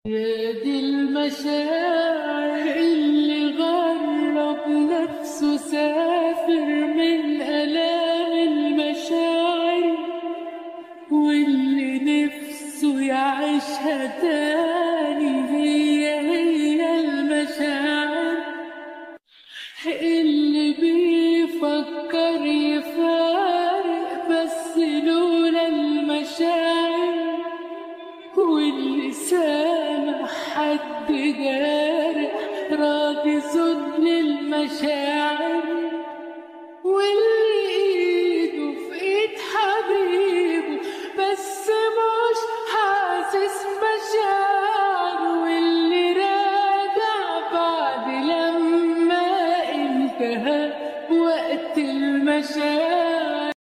يا دي المشاعر اللي غرب نفسه سافر من آلام المشاعر واللي نفسه يعيشها تاني هي هي المشاعر اللي بيفكر يفارق بس لولا المشاعر واللي سامع حد جارح راضي ذل المشاعر